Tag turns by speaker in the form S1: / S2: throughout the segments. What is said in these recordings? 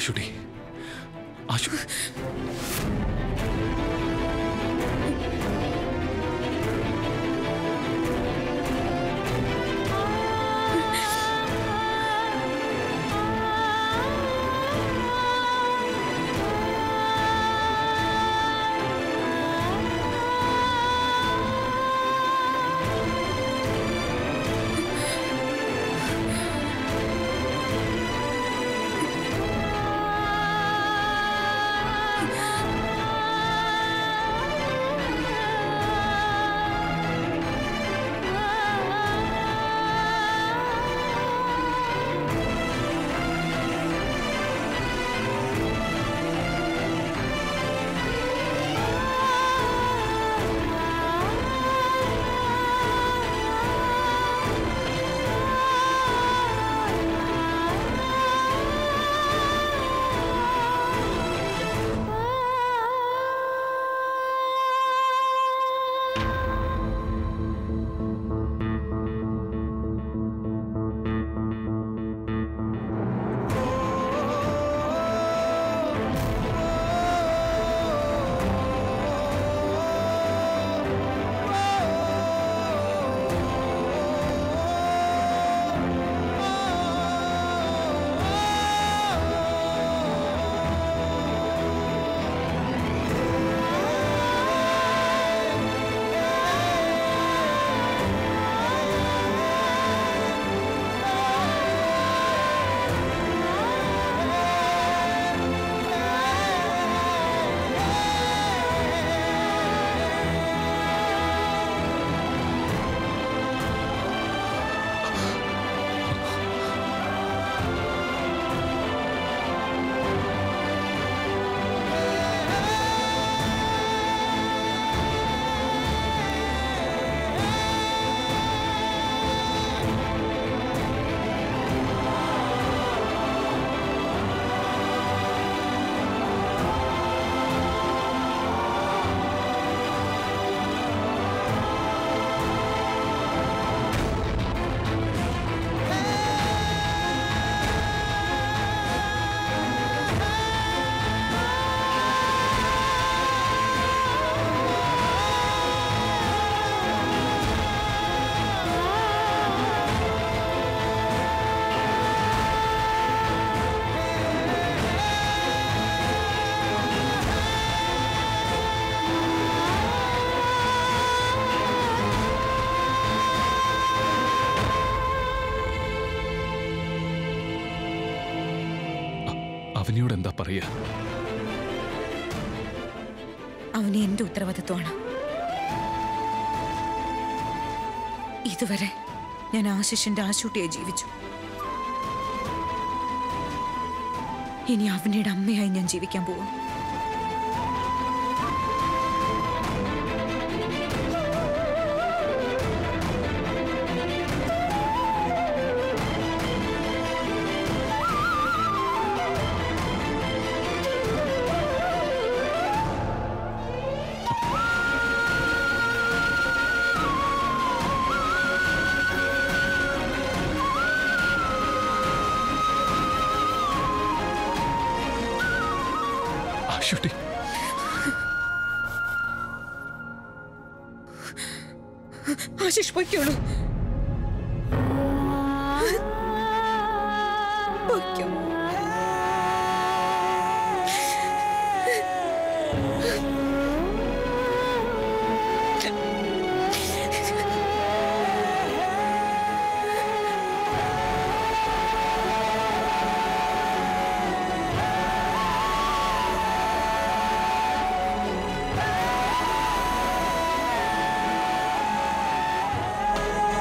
S1: ആശുടി ആശു അവനിയോട് എന്താ പറയാ
S2: അവന് എന്റെ ഉത്തരവാദിത്വമാണ് ഇതുവരെ ഞാൻ ആശിഷിന്റെ ആശൂട്ടിയായി ജീവിച്ചു ഇനി അവനയുടെ അമ്മയായി ഞാൻ ജീവിക്കാൻ പോവാം
S1: ആശുട്ടി
S2: ആശിഷ് പൊയ്ക്കോളൂ പൊയ്ക്കോ
S3: ആ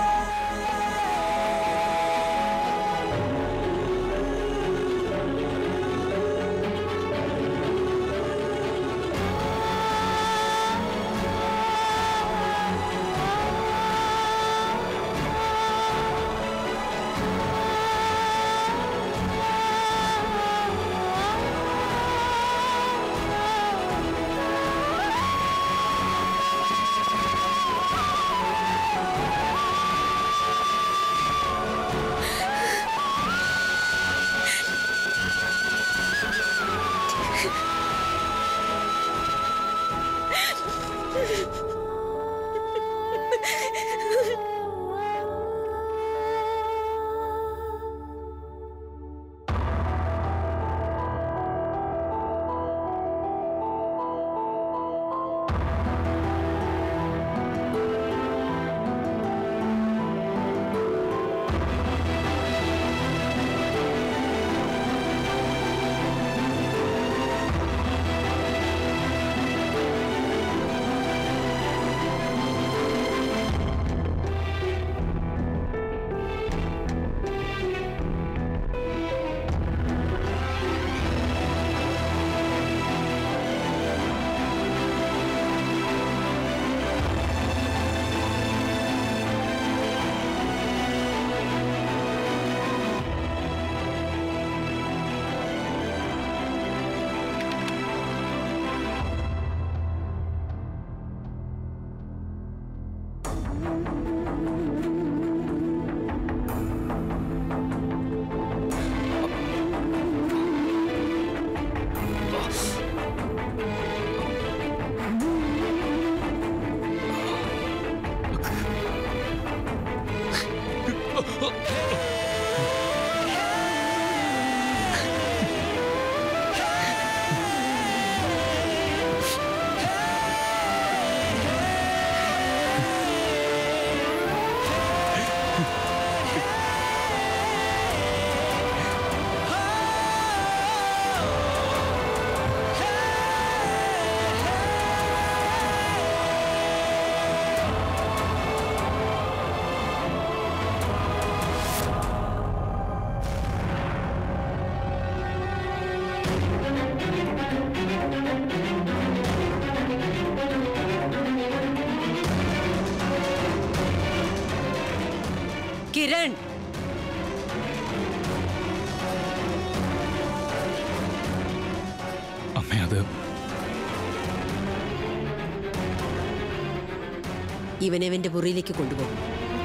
S3: ഇവനെവന്റെ മുറിയിലേക്ക് കൊണ്ടുപോകും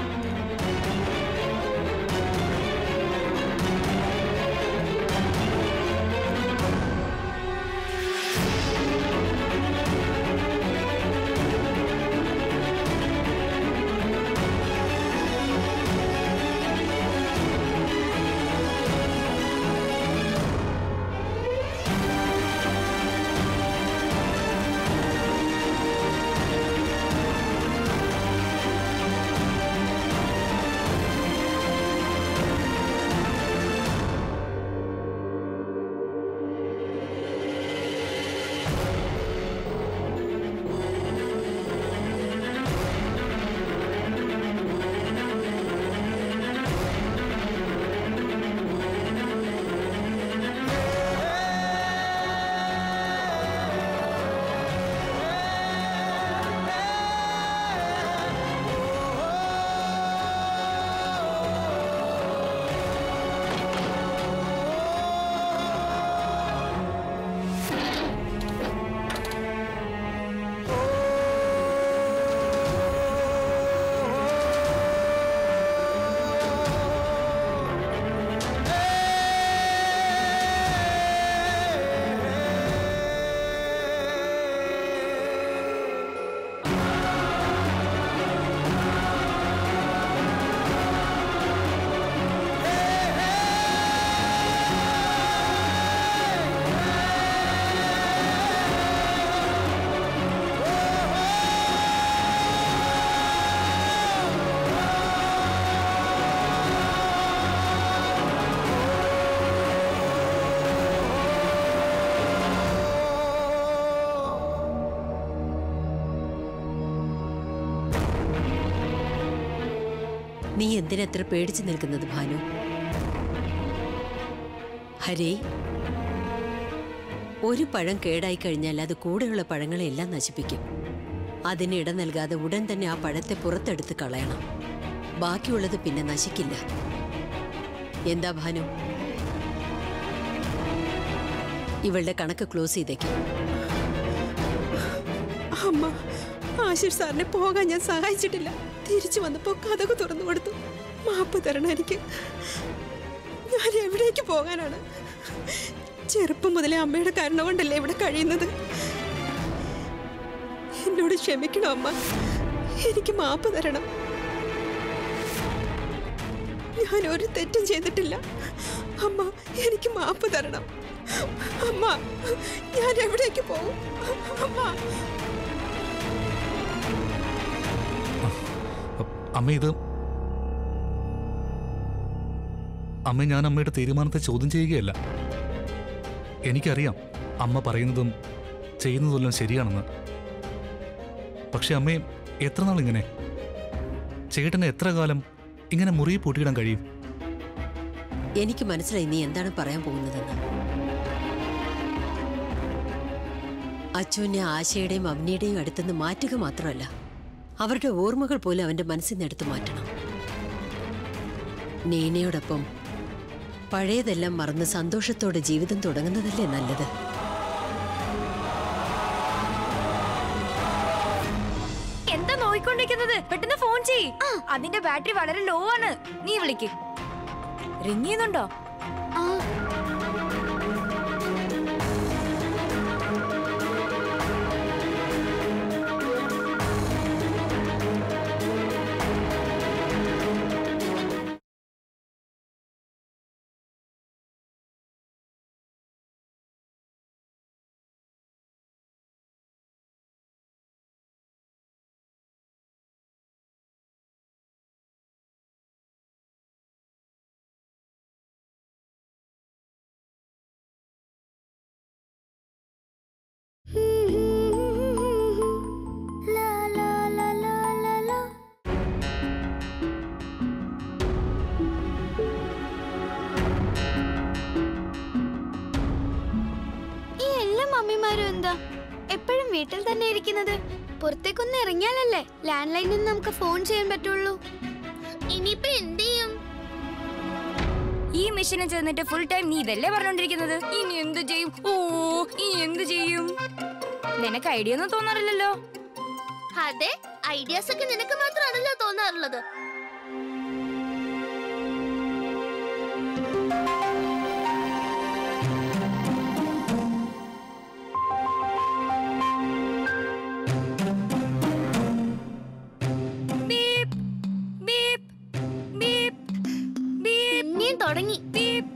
S3: നീ എന്തിനെത്ര പേടിച്ചു നിൽക്കുന്നത് ഭാനു ഹരേ ഒരു പഴം കേടായി കഴിഞ്ഞാൽ അത് കൂടെയുള്ള പഴങ്ങളെല്ലാം നശിപ്പിക്കും അതിന് ഇട നൽകാതെ ഉടൻ തന്നെ ആ പഴത്തെ പുറത്തെടുത്ത് കളയണം ബാക്കിയുള്ളത് പിന്നെ നശിക്കില്ല എന്താ ഭാനു ഇവളുടെ കണക്ക് ക്ലോസ് ചെയ്തേക്കും
S2: അമ്മ ആശിഷ് സാറിനെ പോകാൻ ഞാൻ സഹായിച്ചിട്ടില്ല തിരിച്ചു വന്നപ്പോ കഥകു തുറന്നു കൊടുത്തു മാപ്പ് തരണം എനിക്ക് ഞാൻ എവിടേക്ക് പോകാനാണ് ചെറുപ്പം മുതലേ അമ്മയുടെ കാരണം കൊണ്ടല്ലേ ഇവിടെ കഴിയുന്നത് എന്നോട് ക്ഷമിക്കണം അമ്മ എനിക്ക് മാപ്പ് തരണം ഞാൻ ഒരു തെറ്റും ചെയ്തിട്ടില്ല അമ്മ എനിക്ക് മാപ്പ് തരണം അമ്മ ഞാൻ എവിടേക്ക് പോകും അമ്മ
S1: അമ്മ ഇത് അമ്മ ഞാൻ അമ്മയുടെ തീരുമാനത്തെ ചോദ്യം ചെയ്യുകയല്ല എനിക്കറിയാം അമ്മ പറയുന്നതും ചെയ്യുന്നതെല്ലാം ശരിയാണെന്ന് പക്ഷെ അമ്മയെ എത്ര നാൾ ഇങ്ങനെ ചേട്ടന് എത്ര കാലം ഇങ്ങനെ മുറിയെ പൂട്ടിയിടാൻ കഴിയും
S3: എനിക്ക് മനസ്സിലായി നീ എന്താണ് പറയാൻ പോകുന്നതെന്ന് അച്ചുവിനെ ആശയുടെയും അവനിയുടെയും അടുത്തുനിന്ന് മാറ്റുക മാത്രമല്ല അവരുടെ ഓർമ്മകൾ പോലും അവന്റെ മനസ്സിൽ നിന്ന് എടുത്തു മാറ്റണം നീനയോടൊപ്പം പഴയതെല്ലാം മറന്ന് സന്തോഷത്തോടെ ജീവിതം തുടങ്ങുന്നതല്ലേ നല്ലത്
S4: എന്താ നോയിക്കൊണ്ടിരിക്കുന്നത് പെട്ടെന്ന് ഫോൺ ചെയ് അതിന്റെ ബാറ്ററി വളരെ ലോ ആണ് നീ വിളിക്ക് റിങ് ചെയ്യുന്നുണ്ടോ
S5: ഈ എല്ലാ മമ്മിമാരും എന്താ എപ്പോഴും വീട്ടിൽ തന്നെ ഇരിക്കുന്നത് പുറത്തേക്കൊന്ന് ഇറങ്ങിയാലല്ലേ ലാൻഡ് ലൈനിൽ നിന്ന് നമുക്ക് ഫോൺ ചെയ്യാൻ പറ്റുള്ളൂ ഇനിയിപ്പോ എന്ത് ചെയ്യും
S4: ഈ മെഷീനിൽ ചെന്നിട്ട് ഫുൾ ടൈം നീ ഇതല്ലേ പറഞ്ഞോണ്ടിരിക്കുന്നത് ഇനി എന്ത് ചെയ്യും ഓ ഇനി എന്ത് ചെയ്യും നിനക്ക് ഐഡിയ ഒന്നും തോന്നാറില്ലല്ലോ
S5: അതെ
S6: ഐഡിയാസ് ഒക്കെ നിനക്ക് മാത്രമാണല്ലോ തോന്നാറുള്ളത്
S4: ബീപ് ബീപ് ബീപ് ബീപ്
S6: പിന്നെയും തുടങ്ങി
S4: ബീപ്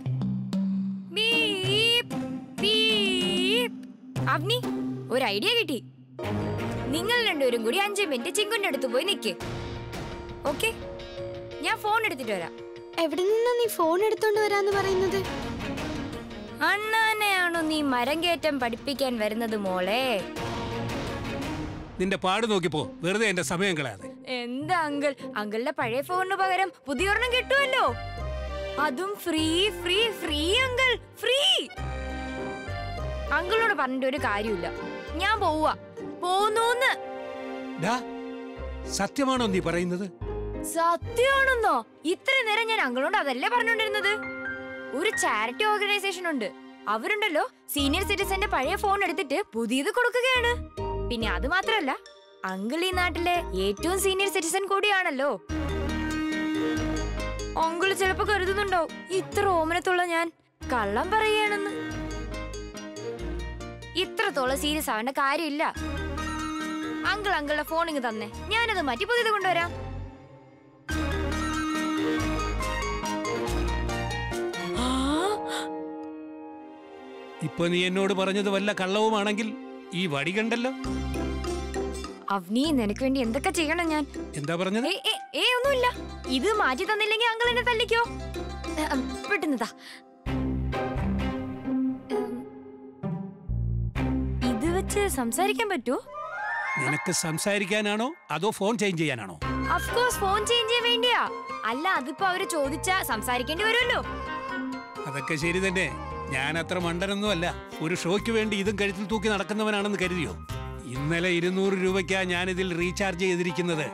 S4: ബീപ് ബീപ് അവനി ഒരു ഐഡിയ കിട്ടി നിങ്ങൾ രണ്ടുപേരും കൂടി അഞ്ച് മിനിറ്റ് ചിങ്കുന്റെ അടുത്ത് പോയി നിൽക്ക് ഓക്കെ ഞാൻ ഫോൺ എടുത്തിട്ട് വരാം
S5: എവിടെ നിന്നാ നീ ഫോൺ എടുത്തോണ്ട് വരാന്ന് പറയുന്നത്
S4: അണ്ണാനെയാണോ നീ മരം കയറ്റം പഠിപ്പിക്കാൻ വരുന്നത് മോളെ
S7: നിന്റെ പാട് നോക്കിപ്പോ വെറുതെ എന്റെ സമയം കളയാതെ
S4: എന്താ അങ്കിൾ അങ്കിളിന്റെ പഴയ ഫോണിന് പകരം പുതിയൊരെണ്ണം കിട്ടുമല്ലോ അതും free free free uncle free അങ്കിളിനോട് പറഞ്ഞിട്ട് ഒരു കാര്യമില്ല ഞാൻ പോവാ പോന്നൂന്ന്
S7: ഡാ സത്യമാണോ നീ പറയുന്നത്
S4: സത്യമാണെന്നോ ഇത്ര നേരം ഞാൻ അങ്കിളോട് അതല്ലേ പറഞ്ഞോണ്ടിരുന്നത് ഒരു ചാരിറ്റി ഓർഗനൈസേഷൻ ഉണ്ട് അവരുണ്ടല്ലോ സീനിയർ സിറ്റിസന്റെ പഴയ ഫോൺ എടുത്തിട്ട് പുതിയത് കൊടുക്കുകയാണ് പിന്നെ അത് മാത്രമല്ല അങ്കിൾ ഈ നാട്ടിലെ ഏറ്റവും സീനിയർ സിറ്റിസൺ കൂടിയാണല്ലോ അങ്കിൾ ചിലപ്പോ കരുതുന്നുണ്ടോ ഇത്ര ഓമനത്തുള്ള ഞാൻ കള്ളം പറയുകയാണെന്ന് ഇത്രത്തോളം സീരിയസ് ആവേണ്ട കാര്യമില്ല അങ്കിൾ അങ്കിളുടെ ഫോൺ ഇങ്ങ് തന്നെ ഞാനത് മാറ്റി പുതിയത് കൊണ്ടുവരാം
S7: ഇപ്പൊ നീ എന്നോട് പറഞ്ഞത് വല്ല കള്ളവുമാണെങ്കിൽ ഈ വടി കണ്ടല്ലോ
S4: അവനി നിനക്ക് വേണ്ടി എന്തൊക്കെ ചെയ്യണം ഞാൻ
S7: എന്താ പറഞ്ഞത്
S4: ഏ, ഏ, ഏ ഒന്നുമില്ല ഇത് മാറ്റി തന്നില്ലെങ്കിൽ അങ്കിൾ എന്നെ തല്ലിക്കോ ഏ, ഉം, പെട്ടെന്ന് താ ഉം, ഇത് വെച്ച് സംസാരിക്കാൻ പറ്റുമോ
S7: നിനക്ക് സംസാരിക്കാനാണോ അതോ ഫോൺ ചേഞ്ച് ചെയ്യാനാണോ
S4: അഫ്കോഴ്സ് ഫോൺ ചേഞ്ച് ചെയ്യാൻ വേണ്ടിയാ അല്ല അതിപ്പോ അവര് ചോദിച്ചാ സംസാരിക്കേണ്ടി വരുമല്ലോ
S7: അതൊക്കെ ശരി തന്നെ ഞാൻ അത്ര മണ്ടനൊന്നുമല്ല ഒരു ഷോയ്ക്ക് വേണ്ടി ഇതും കഴുത്തിൽ തൂക്കി നടക്കുന്നവനാണെന്ന് കരുതിയോ ഇന്നലെ ഇരുന്നൂറ് രൂപയ്ക്കാ ഞാനിതിൽ റീചാർജ് ചെയ്തിരിക്കുന്നത്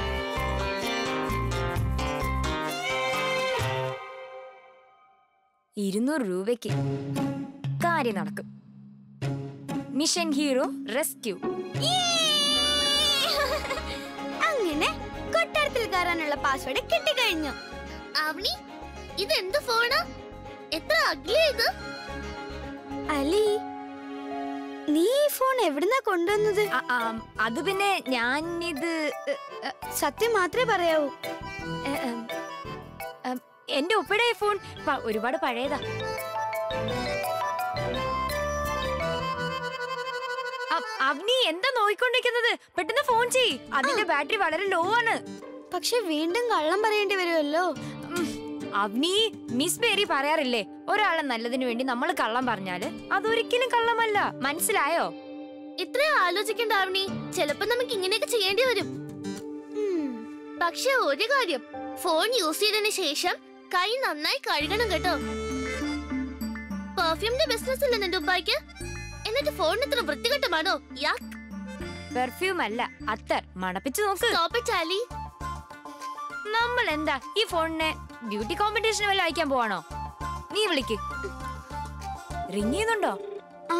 S4: ഇരുന്നൂറ് രൂപയ്ക്ക് കാര്യം നടക്കും മിഷൻ ഹീറോ റെസ്ക്യൂ
S5: അങ്ങനെ കൊട്ടാരത്തിൽ കയറാനുള്ള പാസ്വേഡ് കിട്ടിക്കഴിഞ്ഞു
S6: അവനി ഇതെന്ത് ഫോണാ എത്ര അഗ്ലി ഇത്
S5: അലി നീ ഈ ഫോൺ എവിടുന്നാ കൊണ്ടുവന്നത്
S4: അത് പിന്നെ ഞാൻ ഇത്
S5: സത്യം മാത്രമേ പറയാവൂ
S4: എന്റെ ഒപ്പിടെ ഫോൺ പ- ഒരുപാട് പഴയതാ അ- അവനി എന്താ നോയിക്കൊണ്ടിരിക്കുന്നത് പെട്ടെന്ന് ഫോൺ ചെയ് അതിന്റെ ബാറ്ററി വളരെ ലോ ആണ്
S5: പക്ഷെ വീണ്ടും കള്ളം പറയേണ്ടി വരുമല്ലോ
S4: ഉം. അവനി മിസ് പേരി പറയാറില്ലേ ഒരാളെ നല്ലതിനു വേണ്ടി നമ്മൾ കള്ളം പറഞ്ഞാല് അതൊരിക്കലും കള്ളമല്ല മനസ്സിലായോ
S6: ഇത്രയും ആലോചിക്കണ്ട അവനി ചിലപ്പോ നമുക്ക് ഇങ്ങനെയൊക്കെ ചെയ്യേണ്ടി വരും
S5: ഉം.
S6: പക്ഷെ ഒരു കാര്യം ഫോൺ യൂസ് ചെയ്തതിന് ശേഷം കൈ നന്നായി കഴുകണം കേട്ടോ പെർഫ്യൂമിന്റെ ബിസിനസ് ഇല്ല നിന്റെ ഉപ്പായ്ക്ക് എന്നിട്ട് ഫോൺ ഇത്ര വൃത്തികെട്ടമാണോ യാക്ക്
S4: പെർഫ്യൂം അല്ല അത്തർ മണപ്പിച്ച് നോക്ക്
S6: സ്റ്റോപ്പ് ഇറ്റ് ആലി
S4: നമ്മൾ എന്താ ഈ ഫോണിനെ ബ്യൂട്ടി കോമ്പറ്റീഷൻ വല്ല അയക്കാൻ പോവാണോ നീ വിളിക്ക് റിങ് ചെയ്യുന്നുണ്ടോ
S5: ആ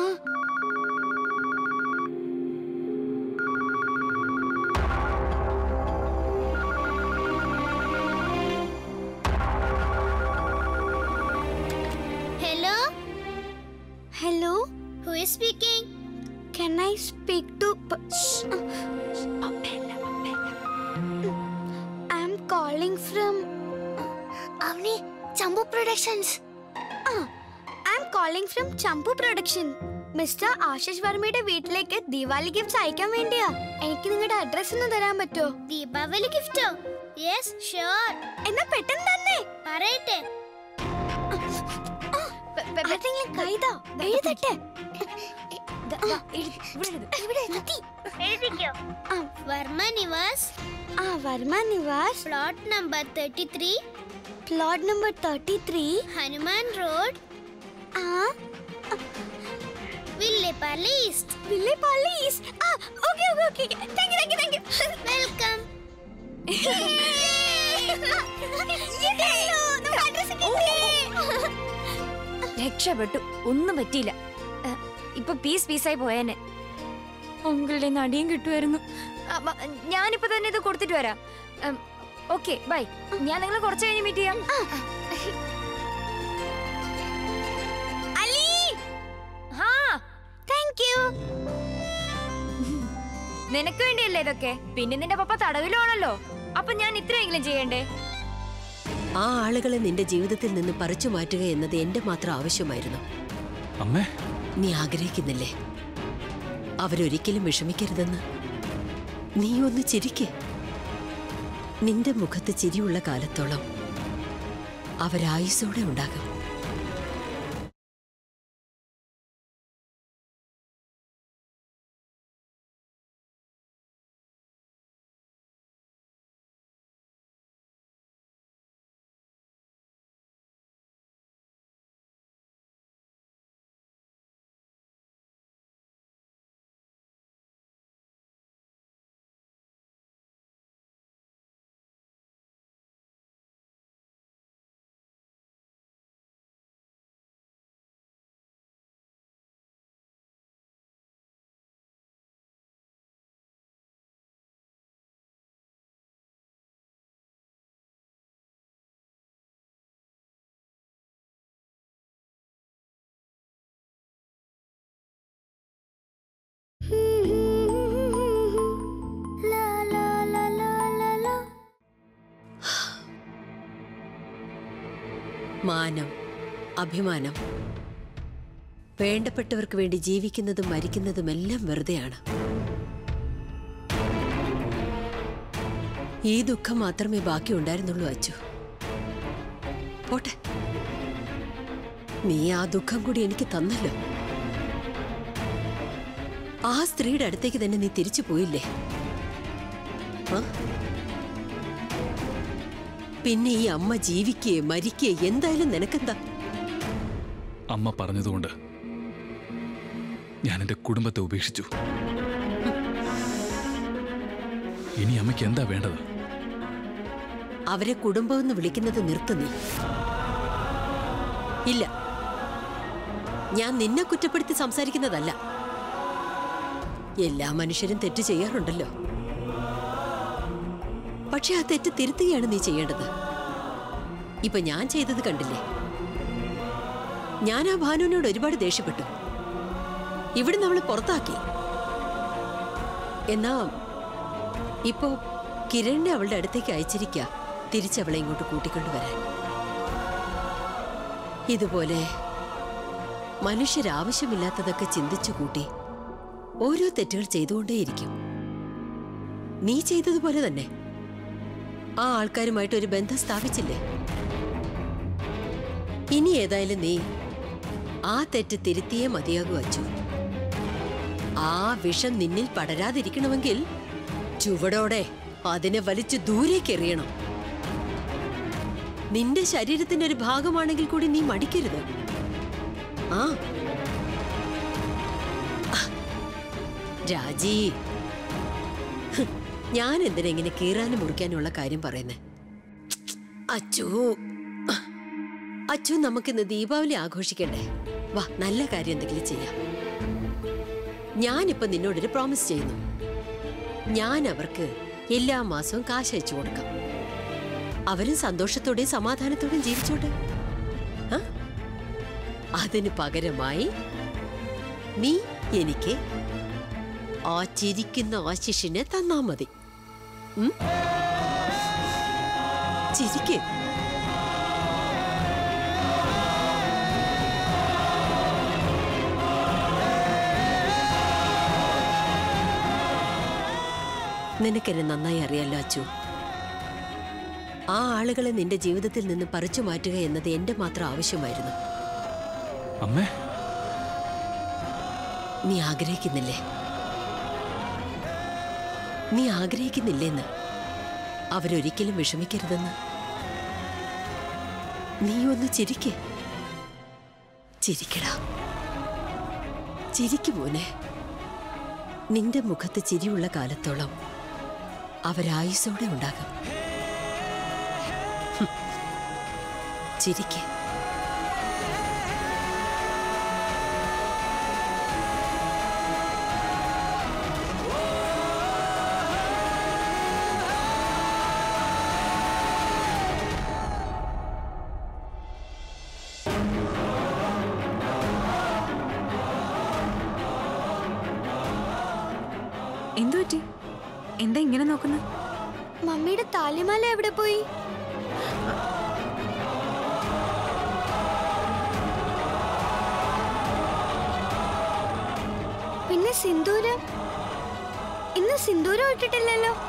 S6: hello
S5: hello
S6: who is speaking
S5: Can I speak to. P- Shh. I'm calling from.
S6: Avani Champu productions
S5: I'm calling from Champu Production. Mister Ashish Varma വീട്ടിലേക്ക് ദീപാവലി ഗിഫ്റ്റ്സ് അയക്കാൻ വേണ്ടിയാ എനിക്ക് നിങ്ങളുടെ അഡ്രസ് ഒന്ന് തരാൻ പറ്റുമോ
S6: ദീപാവലി ഗിഫ്റ്റോ യെസ് ഷുവർ
S5: എന്നാ പെട്ടെന്ന് തന്നെ
S6: പറയട്ടെ
S5: ആരെങ്കിലും കൈതാ എഴുതട്ടെ
S4: ദാ, ദാ, എഴുതി, ഇവിടെ എഴുത്.
S5: ഇവിടെ എഴുതി.
S6: എഴുതിക്കോ
S5: ആ,
S6: വർമ്മ നിവാസ്
S5: ആ Varma Nivas
S6: plot number thirty three
S5: plot number thirty three
S6: Hanuman road
S5: ആ
S6: വില്ലേപ്പള്ളി ഈസ്റ്റ്
S5: വില്ലേ പോലീസ് ആ okay okay okay thank you thank you thank you
S6: welcome
S4: രക്ഷപ്പെട്ടു ഒന്നും പറ്റിയില്ല ഏ, ഇപ്പൊ പീസ് പീസായി പോയേനെ അങ്കിളുടെ നടിയും കിട്ടുമായിരുന്നു ആ, മ- ഞാനിപ്പോ തന്നെ ഇത് കൊടുത്തിട്ട് വരാം ഓക്കെ ബൈ ഞാൻ നിങ്ങളെ കുറച്ച് കഴിഞ്ഞ് മീറ്റ് ചെയ്യാം അലി ഹാ
S5: താങ്ക് യു
S4: നിനക്ക് വേണ്ടിയല്ലേ ഇതൊക്കെ പിന്നെ നിന്റെ പപ്പ തടവിലാണല്ലോ അപ്പൊ ഞാൻ ഇത്രയെങ്കിലും ചെയ്യണ്ടേ
S3: ആ ആളുകളെ നിന്റെ ജീവിതത്തിൽ നിന്ന് പറിച്ചു മാറ്റുക എന്നത് എന്റെ മാത്രം ആവശ്യമായിരുന്നു
S1: അമ്മേ
S3: നീ ആഗ്രഹിക്കുന്നില്ലേ അവരൊരിക്കലും വിഷമിക്കരുതെന്ന് നീ ഒന്ന് ചിരിക്ക് നിന്റെ മുഖത്ത് ചിരിയുള്ള കാലത്തോളം അവരായുസോടെ ഉണ്ടാകും മാനം അഭിമാനം വേണ്ടപ്പെട്ടവർക്ക് വേണ്ടി ജീവിക്കുന്നതും മരിക്കുന്നതുമെല്ലാം വെറുതെയാണ് ഈ ദുഃഖം മാത്രമേ ബാക്കി ഉണ്ടായിരുന്നുള്ളൂ അച്ചു പോട്ടെ നീ ആ ദുഃഖം കൂടി എനിക്ക് തന്നല്ലോ ആ സ്ത്രീയുടെ അടുത്തേക്ക് തന്നെ നീ തിരിച്ചു പോയില്ലേ ആ? പിന്നെ ഈ അമ്മ ജീവിക്കുകയെ മരിക്കുകയെ എന്തായാലും നിനക്കെന്താ
S1: അമ്മ പറഞ്ഞതുകൊണ്ട് ഞാൻ എൻ്റെ കുടുംബത്തെ ഉപേക്ഷിച്ചു ഇനി അമ്മയ്ക്ക് എന്താ വേണ്ടത്
S3: അവരെ കുടുംബമെന്ന് വിളിക്കുന്നത് നിർത്ത് നീ ഇല്ല ഞാൻ നിന്നെ കുറ്റപ്പെടുത്തി സംസാരിക്കുന്നതല്ല എല്ലാ മനുഷ്യരും തെറ്റ് ചെയ്യാറുണ്ടല്ലോ പക്ഷെ ആ തെറ്റ് തിരുത്തുകയാണ് നീ ചെയ്യേണ്ടത് ഇപ്പൊ ഞാൻ ചെയ്തത് കണ്ടില്ലേ ഞാൻ ആ ഭാനുവിനോട് ഒരുപാട് ദേഷ്യപ്പെട്ടു ഇവിടുന്ന് അവളെ പുറത്താക്കി എന്നാ ഇപ്പോ കിരണിനെ അവളുടെ അടുത്തേക്ക് അയച്ചിരിക്ക തിരിച്ചവളെ ഇങ്ങോട്ട് കൂട്ടിക്കൊണ്ടുവരാൻ ഇതുപോലെ മനുഷ്യരാവശ്യമില്ലാത്തതൊക്കെ ചിന്തിച്ചു കൂട്ടി ഓരോ തെറ്റുകൾ ചെയ്തുകൊണ്ടേയിരിക്കും നീ ചെയ്തതുപോലെ തന്നെ ആ ആൾക്കാരുമായിട്ട് ഒരു ബന്ധം സ്ഥാപിച്ചില്ലേ ഇനി ഏതായാലും നീ ആ തെറ്റ് തിരുത്തിയേ മതിയാകൂ അച്ചു ആ വിഷം നിന്നിൽ പടരാതിരിക്കണമെങ്കിൽ ചുവടോടെ അതിനെ വലിച്ചു ദൂരേക്ക് എറിയണം നിന്റെ ശരീരത്തിന്റെ ഒരു ഭാഗമാണെങ്കിൽ കൂടി നീ മടിക്കരുത് ആ ആ. രാജി ഹ്, ഞാൻ എന്തിനാ ഇങ്ങനെ കീറാനും മുറിക്കാനുള്ള കാര്യം പറയുന്നേ അച്ചു അച്ചു നമുക്കിന്ന് ദീപാവലി ആഘോഷിക്കണ്ടേ വാ നല്ല കാര്യം എന്തെങ്കിലും ചെയ്യാം ഞാനിപ്പോ നിന്നോടൊരു പ്രോമിസ് ചെയ്യുന്നു ഞാൻ അവർക്ക് എല്ലാ മാസവും കാശ് അയച്ചു കൊടുക്കാം അവരും സന്തോഷത്തോടെയും സമാധാനത്തോടെയും ജീവിച്ചോട്ടെ ആ? അതിന് പകരമായി നീ എനിക്ക് ആ ചിരിക്കുന്ന ആശിഷിനെ തന്നാ മതി ഉം? ചിരിക്ക് നിനക്കെന്നെ നന്നായി അറിയാലോ അച്ചു ആ ആളുകളെ നിന്റെ ജീവിതത്തിൽ നിന്ന് പറിച്ചു മാറ്റുക എന്നത് എന്റെ മാത്രം ആവശ്യമായിരുന്നു
S1: അമ്മേ
S3: നീ ആഗ്രഹിക്കുന്നില്ലേ നീ ആഗ്രഹിക്കുന്നില്ലെന്ന് അവരൊരിക്കലും വിഷമിക്കരുതെന്ന് നീ ഒന്ന് ചിരിക്ക് ചിരിക്കടാ ചിരിക്കു മോനെ നിന്റെ മുഖത്ത് ചിരിയുള്ള കാലത്തോളം അവരായുസോടെ ഉണ്ടാകും ഹും. ചിരിക്ക്
S8: എന്തു പറ്റി എന്താ ഇങ്ങനെ നോക്കുന്നത്
S5: മമ്മിയുടെ താലിമാല എവിടെ പോയി പിന്നെ സിന്ദൂരം ഇന്ന് സിന്ദൂരം ഇട്ടിട്ടില്ലല്ലോ